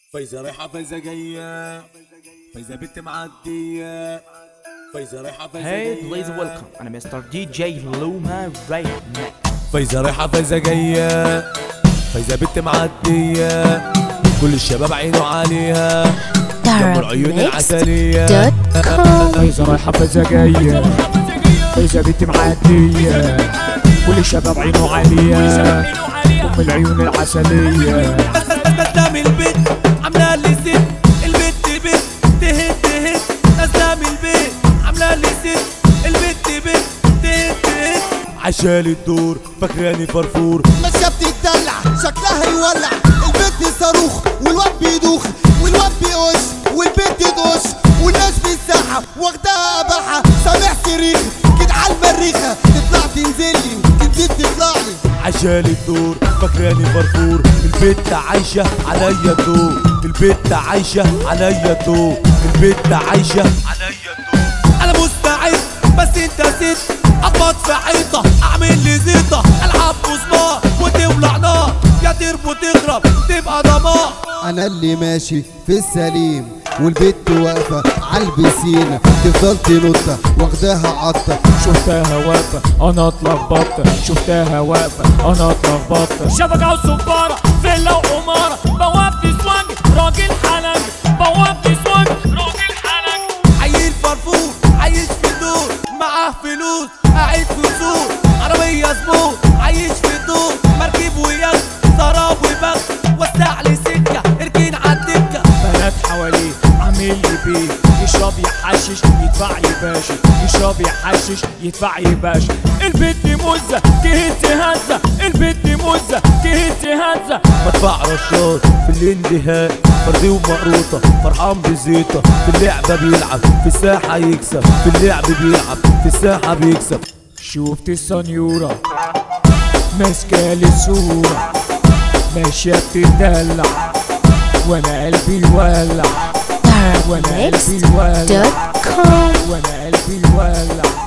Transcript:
فايزة رايحة فايزة جاية فايزة بنت معدية فايزة رايحة فايزة Hey, جاية please welcome. أنا مستر دي جي لوما رايت فايزة رايحة فايزة جاية فايزة بنت معدية كل الشباب عينه عليها جنب العيون العسلية فايزة رايحة فايزة جاية فايزة بنت معدية كل الشباب عينه عالية أم العيون العسلية قدام البيت عاملة لي ست البت بت تهد تهد قدام البيت عاملة لي ست البت بت تهد تهد عشان الدور فاكراني فرفور ماشية بتتدلع شكلها يولع البنت صاروخ والواد بيدوخ والواد بيقش والبنت تقش والناس في الساحة واخداها بحة سامع صريخ كده على المريخة تطلع تنزلي تنزل تطلع لي عشان الدور فاكراني فرفور البت عايشة عليا الدور البت عايشة عليا الدور البت عايشة عليا الدور انا مستعد بس انت ست اخبط في حيطة اعمل لي زيطة العب مسمار وتولع نار يا تربو تخرب تبقى دمار انا اللي ماشي في السليم والبت واقفة على البسينة تفضل تنط واخداها عطة شفتها واقفة أنا اتلخبطت شفتها واقفة أنا اتلخبطت شبكة وصفارة فيلا وعمارة بوابة سوانج راجل حلنج بوابة سوانج راجل حلنج عيل فرفور عايش في دور معاه فلوس قاعد في سوق عربية سموت عايش في دور مركب ويخت سراب وبخت وسع لي سكة اركن عالدكة بنات حواليه عامل لي بيه يشرب يحشش يدفع يباشا يشرب يحشش يدفع يباشا البنت مزة كهت هزة البنت مزة كهت هزة مدفع رشاط في الاندهاء فردي ومقروطة فرحان بزيطة في اللعبة بيلعب في الساحة يكسب في اللعب بيلعب في الساحة بيكسب شفت السنيورة ماسكة لي الصورة ماشية بتدلع وانا قلبي يولع وانا قلبي يولع وانا قلبي يولع